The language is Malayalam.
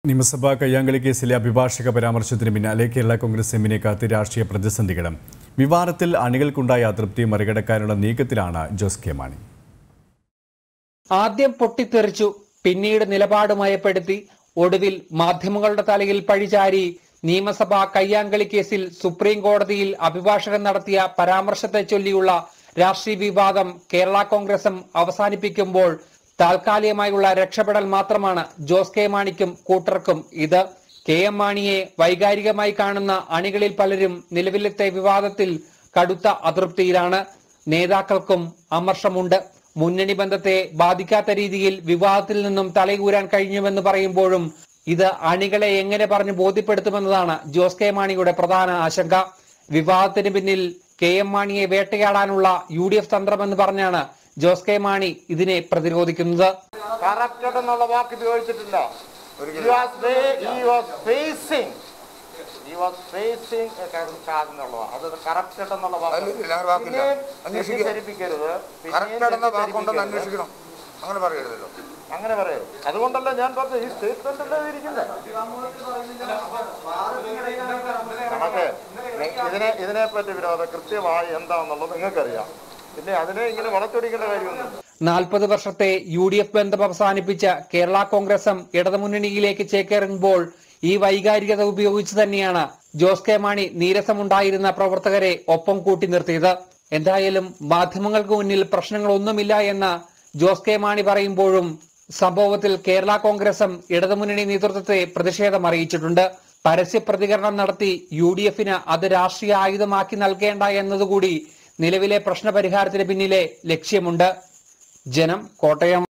നിയമസഭാ കയ്യാങ്കളി കേസിലെ അഭിഭാഷക പരാമർശത്തിന് പിന്നാലെ കേരള കോൺഗ്രസ് എമ്മിനെ കാത്ത് രാഷ്ട്രീയ പ്രതിസന്ധികളും വിവാദത്തിൽ അണികൾക്കുണ്ടായ അതൃപ്തി മറികടക്കാനുള്ള നീക്കത്തിലാണ് ജോസ് കെ മാണി ആദ്യം പൊട്ടിത്തെറിച്ചു പിന്നീട് നിലപാട് മയപ്പെടുത്തി ഒടുവിൽ മാധ്യമങ്ങളുടെ തലയിൽ പഴിചാരി നിയമസഭാ കയ്യാങ്കളി കേസിൽ സുപ്രീം കോടതിയിൽ അഭിഭാഷകൻ നടത്തിയ പരാമർശത്തെ ചൊല്ലിയുള്ള രാഷ്ട്രീയ വിവാദം കേരള കോൺഗ്രസും അവസാനിപ്പിക്കുമ്പോൾ താൽക്കാലികമായുള്ള രക്ഷപ്പെടൽ മാത്രമാണ് ജോസ് കെ മാണിക്കും കൂട്ടർക്കും ഇത് കെ എം മാണിയെ വൈകാരികമായി കാണുന്ന അണികളിൽ പലരും നിലവിലത്തെ വിവാദത്തിൽ കടുത്ത അതൃപ്തിയിലാണ് നേതാക്കൾക്കും അമർഷമുണ്ട് മുന്നണി ബന്ധത്തെ ബാധിക്കാത്ത രീതിയിൽ വിവാദത്തിൽ നിന്നും തലയൂരാൻ കഴിഞ്ഞുവെന്ന് പറയുമ്പോഴും ഇത് അണികളെ എങ്ങനെ പറഞ്ഞു ബോധ്യപ്പെടുത്തുമെന്നതാണ് ജോസ് കെ മാണിയുടെ പ്രധാന ആശങ്ക വിവാദത്തിന് പിന്നിൽ കെ എം മാണിയെ വേട്ടയാടാനുള്ള യു ഡി എഫ് തന്ത്രമെന്ന് പറഞ്ഞാണ് ജോസ് കെ മാണി ഇതിനെ പ്രതിരോധിക്കുന്നത് കറക്റ്റഡ് എന്നുള്ള വാക്ക് ഉപയോഗിച്ചിട്ടില്ല He was fa- he was facing he was facing a കാ- എന്നുള്ളതാ. അത് കറക്റ്റഡ് എന്നുള്ള വാക്ക് അതിലില്ല, അങ്ങനെ വാക്കില്ല. പിന്നെയും അന്വേഷിക്കുക. തെറ്റിദ്ധരിപ്പിക്കരുത്. പിന്നെയും കറക്റ്റാണെന്ന വാക്കുണ്ടെന്ന് തെറ്റിദ്ധരിപ്പിക്കരുത്. അന്വേഷിക്കണം അങ്ങനെ പറയരുതല്ലോ അങ്ങനെ പറയരുത് അതുകൊണ്ടല്ല ഞാൻ പറഞ്ഞത് ഈ സ്റ്റേറ്റ്മെന്റ് ഇരിക്കുന്നത് നമുക്ക് ഇതിനെ ഇതിനെ പറ്റി വിരോധം കൃത്യമായി എന്താണെന്നുള്ളത് നിങ്ങൾക്കറിയാം പിന്നെ അതിനെ ഇങ്ങനെ വളച്ചൊടിക്കേണ്ട കാര്യമൊന്നും നാൽപ്പത് വർഷത്തെ യു ഡി എഫ് ബന്ധം അവസാനിപ്പിച്ച കേരള കോൺഗ്രസും ഇടതുമുന്നണിയിലേക്ക് ചേക്കേറുമ്പോൾ ഈ വൈകാരികത ഉപയോഗിച്ച് തന്നെയാണ് ജോസ് കെ മാണി നീരസമുണ്ടായിരുന്ന പ്രവർത്തകരെ ഒപ്പം കൂട്ടി നിർത്തിയത് എന്തായാലും മാധ്യമങ്ങൾക്ക് മുന്നിൽ പ്രശ്നങ്ങളൊന്നുമില്ല എന്ന ജോസ് കെ മാണി പറയുമ്പോഴും സംഭവത്തിൽ കേരള കോൺഗ്രസും ഇടതുമുന്നണി നേതൃത്വത്തെ പ്രതിഷേധം അറിയിച്ചിട്ടുണ്ട് പരസ്യ പ്രതികരണം നടത്തി യു ഡി എഫിന് അത് രാഷ്ട്രീയ ആയുധമാക്കി നൽകേണ്ട എന്നതുകൂടി നിലവിലെ പ്രശ്നപരിഹാരത്തിന് പിന്നിലെ ലക്ഷ്യമുണ്ട് ജനം കോട്ടയം